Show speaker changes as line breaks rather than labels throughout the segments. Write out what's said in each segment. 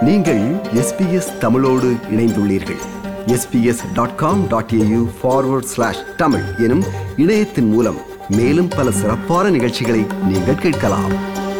நீங்கள் எஸ்பிஎஸ் தமிழோடு இணைந்துள்ளீர்கள் SBS dot com dot AU forward slash Tamil எனும் இணையத்தின் மூலம் மேலும் பல சிறப்பான நிகழ்ச்சிகளை நீங்கள் கேட்கலாம்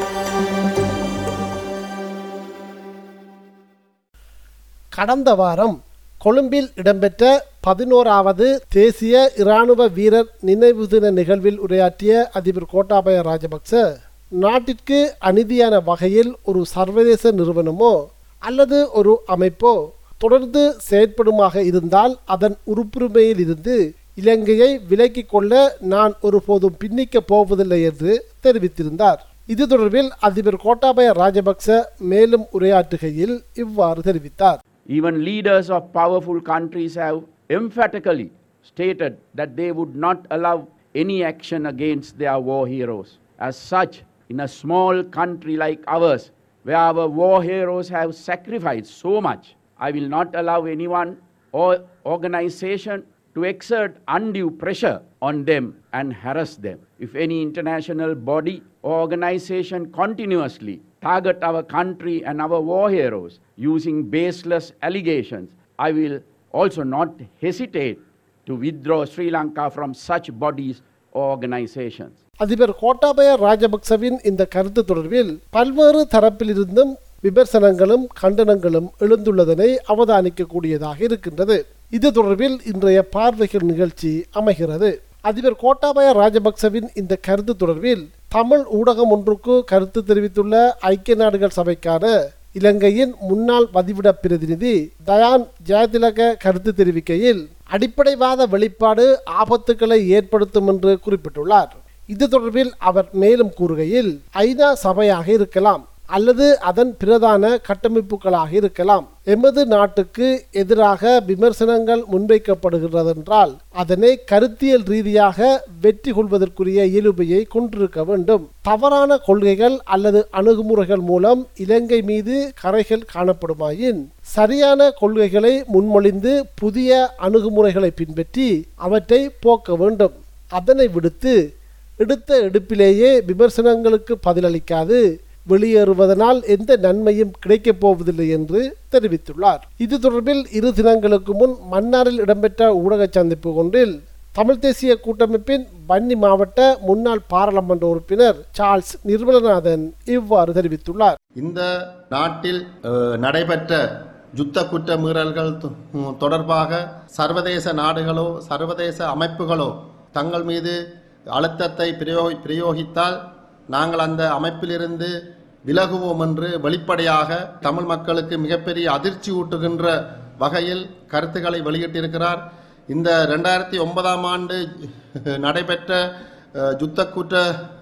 கடந்த வாரம் கொழும்பில் இடம்பெற்ற பதினோராவது தேசிய இராணுவ வீரர் நினைவு தின நிகழ்வில் உரையாற்றிய அதிபர் கோட்டாபய ராஜபக்ச நாட்டிற்கு அநீதியான வகையில் ஒரு சர்வதேச நிறுவனமோ அல்லது ஒரு அமைப்போ தொடர்ந்து செயற்படுமாக இருந்தால் அதன் உறுப்புரிமையில் இருந்து இலங்கையை விலக்கிக் கொள்ள நான் ஒருபோதும் பின்னிக்கப் போவதில்லை என்று தெரிவித்திருந்தார் இது தொடர்பில் அதிபர் கோட்டாபய ராஜபக்ச மேலும் உரையாற்றுகையில் இவ்வாறு தெரிவித்தார்
Even leaders of powerful countries have emphatically stated that they would not allow any action against their war heroes. As such, in a small country like ours, where our war heroes have sacrificed so much, I will not allow anyone or organization to exert undue pressure on them and harass them. If any international body or organization continuously target our country and our war heroes using baseless allegations, I will also not hesitate to withdraw Sri Lanka from such bodies or organizations.
அதிபர் கோட்டாபய ராஜபக்சவின் இந்த கருத்து தொடர்பில் பல்வேறு தரப்பிலிருந்தும் விமர்சனங்களும் கண்டனங்களும் எழுந்துள்ளதனை அவதானிக்கக்கூடியதாக இருக்கின்றது இது தொடர்பில் இன்றைய பார்வைகள் நிகழ்ச்சி அமைகிறது அதிபர் கோட்டாபய ராஜபக்சவின் இந்த கருத்து தொடர்பில் தமிழ் ஊடகம் ஒன்றுக்கு கருத்து தெரிவித்துள்ள ஐக்கிய நாடுகள் சபைக்கான இலங்கையின் முன்னாள் பதிவிட பிரதிநிதி தயான் ஜெயதிலக கருத்து தெரிவிக்கையில் அடிப்படைவாத வெளிப்பாடு ஆபத்துக்களை ஏற்படுத்தும் என்று குறிப்பிட்டுள்ளார் இது தொடர்பில் அவர் மேலும் கூறுகையில் ஐநா சபையாக இருக்கலாம் அல்லது அதன் பிரதான கட்டமைப்புகளாக இருக்கலாம் எமது நாட்டுக்கு எதிராக விமர்சனங்கள் முன்வைக்கப்படுகிறதென்றால் அதனை கருத்தியல் ரீதியாக வெற்றி கொள்வதற்குரிய இயலுமையை கொண்டிருக்க வேண்டும் தவறான கொள்கைகள் அல்லது அணுகுமுறைகள் மூலம் இலங்கை மீது கரைகள் காணப்படுமாயின் சரியான கொள்கைகளை முன்மொழிந்து புதிய அணுகுமுறைகளை பின்பற்றி அவற்றை போக்க வேண்டும் அதனை விடுத்து எடுத்த எடுப்பிலேயே விமர்சனங்களுக்கு பதிலளிக்காது வெளியேறுவதனால் எந்த நன்மையும் கிடைக்கப் போவதில்லை என்று தெரிவித்துள்ளார் இது தொடர்பில் இரு தினங்களுக்கு முன் மன்னாரில் இடம்பெற்ற ஊடக சந்திப்பு ஒன்றில் தமிழ் தேசிய கூட்டமைப்பின் வன்னி மாவட்ட முன்னாள் பாராளுமன்ற உறுப்பினர் சார்ல்ஸ் நிர்மலநாதன் இவ்வாறு தெரிவித்துள்ளார்
இந்த நாட்டில் அஹ், நடைபெற்ற யுத்த குற்ற மீறல்கள் தொ- ம், தொடர்பாக சர்வதேச நாடுகளோ சர்வதேச அமைப்புகளோ தங்கள் மீது அழுத்தத்தை பிரயோகி பிரயோகித்தால் நாங்கள் அந்த அமைப்பிலிருந்து விலகுவோம் என்று வெளிப்படையாக தமிழ் மக்களுக்கு மிகப்பெரிய அதிர்ச்சி ஊட்டுகின்ற வகையில் கருத்துக்களை வெளியிட்டிருக்கிறார் இந்த ரெண்டாயிரத்தி ஒன்பதாம் ஆண்டு நடைபெற்ற அஹ், யுத்த குற்ற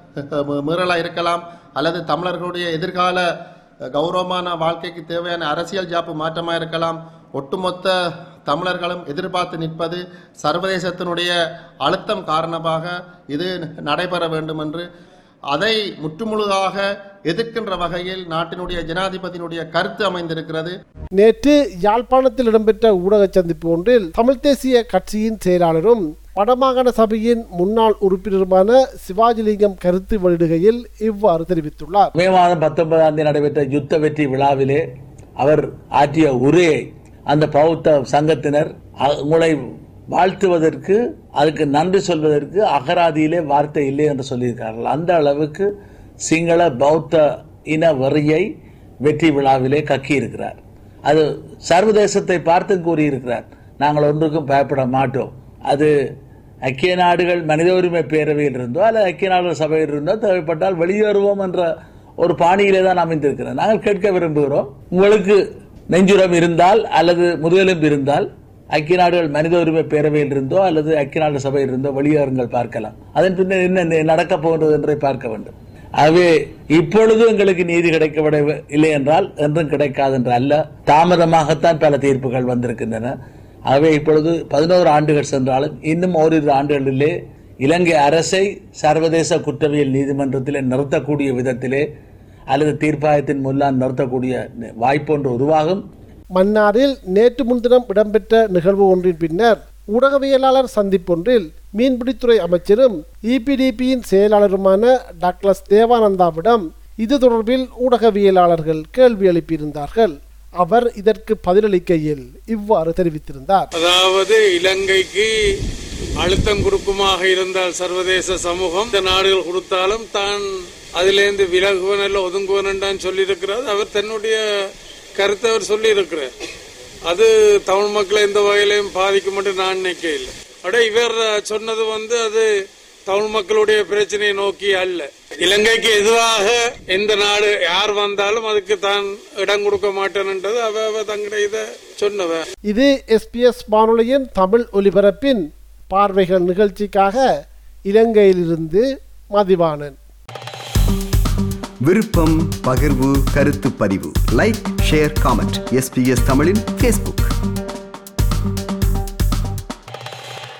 மீறலாக இருக்கலாம் அல்லது தமிழர்களுடைய எதிர்கால அஹ், கௌரவமான வாழ்க்கைக்கு தேவையான அரசியல் ஜாப்பு மாற்றமாக இருக்கலாம் ஒட்டுமொத்த தமிழர்களும் எதிர்பார்த்து நிற்பது சர்வதேசத்தினுடைய அழுத்தம் காரணமாக இது நடைபெற வேண்டும் என்று அதை முற்றுமுழுதாக எதிர்க்கின்ற வகையில் நாட்டினுடைய ஜனாதிபதியினுடைய கருத்து அமைந்திருக்கிறது
நேற்று யாழ்ப்பாணத்தில் இடம்பெற்ற ஊடக சந்திப்பு ஒன்றில் தமிழ் தேசிய கட்சியின் செயலாளரும் வடமாகாண சபையின் முன்னாள் உறுப்பினருமான சிவாஜிலிங்கம் கருத்து வெளியிடுகையில் இவ்வாறு தெரிவித்துள்ளார்
மே மாதம் பத்தொன்பதாம் தேதி நடைபெற்ற யுத்த வெற்றி விழாவிலே அவர் ஆற்றிய உரையை அந்த பௌத்த சங்கத்தினர் அ- உங்களை வாழ்த்துவதற்கு அதுக்கு நன்றி சொல்வதற்கு அகராதியிலே வார்த்தை இல்லை என்று சொல்லியிருக்கார்கள் அந்த அளவுக்கு சிங்கள பௌத்த இன வெறியை வெற்றி விழாவிலே கக்கியிருக்கிறார் அது சர்வதேசத்தை பார்த்து கூறியிருக்கிறார் நாங்கள் ஒன்றுக்கும் பயப்பட மாட்டோம் அது ஐக்கிய நாடுகள் மனித உரிமை பேரவையில் இருந்தோ அல்லது ஐக்கிய நாடுகள் சபையில் இருந்தோ தேவைப்பட்டால் வெளியேறுவோம் என்ற ஒரு பாணியிலே தான் அமைந்திருக்கிறோம் நாங்கள் கேட்க விரும்புகிறோம் உங்களுக்கு நெஞ்சுரம் இருந்தால் அல்லது முதுகெலும்பு இருந்தால் ஐக்கிய நாடுகள் மனித உரிமை பேரவையில் இருந்தோ அல்லது ஐக்கிய நாடு சபையில் இருந்தோ வெளியேறுங்கள் பார்க்கலாம் அதன் பின்னர் என்ன நடக்கப் போகிறது என்றை பார்க்க வேண்டும் ஆகவே இப்பொழுது எங்களுக்கு நீதி கிடைக்கப்பட இல்லை என்றால் என்றும் கிடைக்காது என்று அல்ல தாமதமாகத்தான் பல தீர்ப்புகள் வந்திருக்கின்றன ஆகவே இப்பொழுது பதினோரு ஆண்டுகள் சென்றாலும் இன்னும் ஓரிரு ஆண்டுகளிலே இலங்கை அரசை சர்வதேச குற்றவியல் நீதிமன்றத்திலே நிறுத்தக்கூடிய விதத்திலே அல்லது தீர்ப்பாயத்தின் மூலம் நிறுத்தக்கூடிய வாய்ப்பு ஒன்று உருவாகும்
மன்னாரில் நேற்று முன்தினம் இடம்பெற்ற நிகழ்வு ஒன்றின் பின்னர் ஊடகவியலாளர் சந்திப்பொன்றில் மீன்பிடித்துறை அமைச்சரும் இபிடிபியின் செயலாளருமான டாக்டர் தேவானந்தாவிடம் இது தொடர்பில் ஊடகவியலாளர்கள் கேள்வி எழுப்பியிருந்தார்கள் அவர் இதற்கு பதிலளிக்கையில் இவ்வாறு தெரிவித்திருந்தார்
அதாவது இலங்கைக்கு அழுத்தம் கொடுக்குமாக இருந்தால் சர்வதேச சமூகம் இந்த நாடுகள் கொடுத்தாலும் தான் அதிலேருந்து விலகுவன் அல்ல ஒதுங்குவன் சொல்லியிருக்கிறார் அவர் தன்னுடைய கருத்தை அவர் சொல்லியிருக்கிறார் அது தமிழ் மக்களை எந்த வகையிலையும் பாதிக்கும் மட்டும் நான் நினைக்க இல்லை அட இவர் சொன்னது வந்து அது தமிழ் மக்களுடைய பிரச்சனையை நோக்கி அல்ல இலங்கைக்கு எதுவாக எந்த நாடு யார் வந்தாலும் அதுக்கு தான் இடம் கொடுக்க மாட்டேன்ன்றது அவ அவ தங்களுடைய இதை சொன்னவ
இது எஸ்பிஎஸ் வானொலியின் தமிழ் ஒலிபரப்பின் பார்வைகள் நிகழ்ச்சிக்காக இலங்கையிலிருந்து மதிவாணன்
விருப்பம் பகிர்வு கருத்து பதிவு லைக் ஷேர் காமெண்ட் எஸ்பிஎஸ் தமிழின் ஃபேஸ்புக்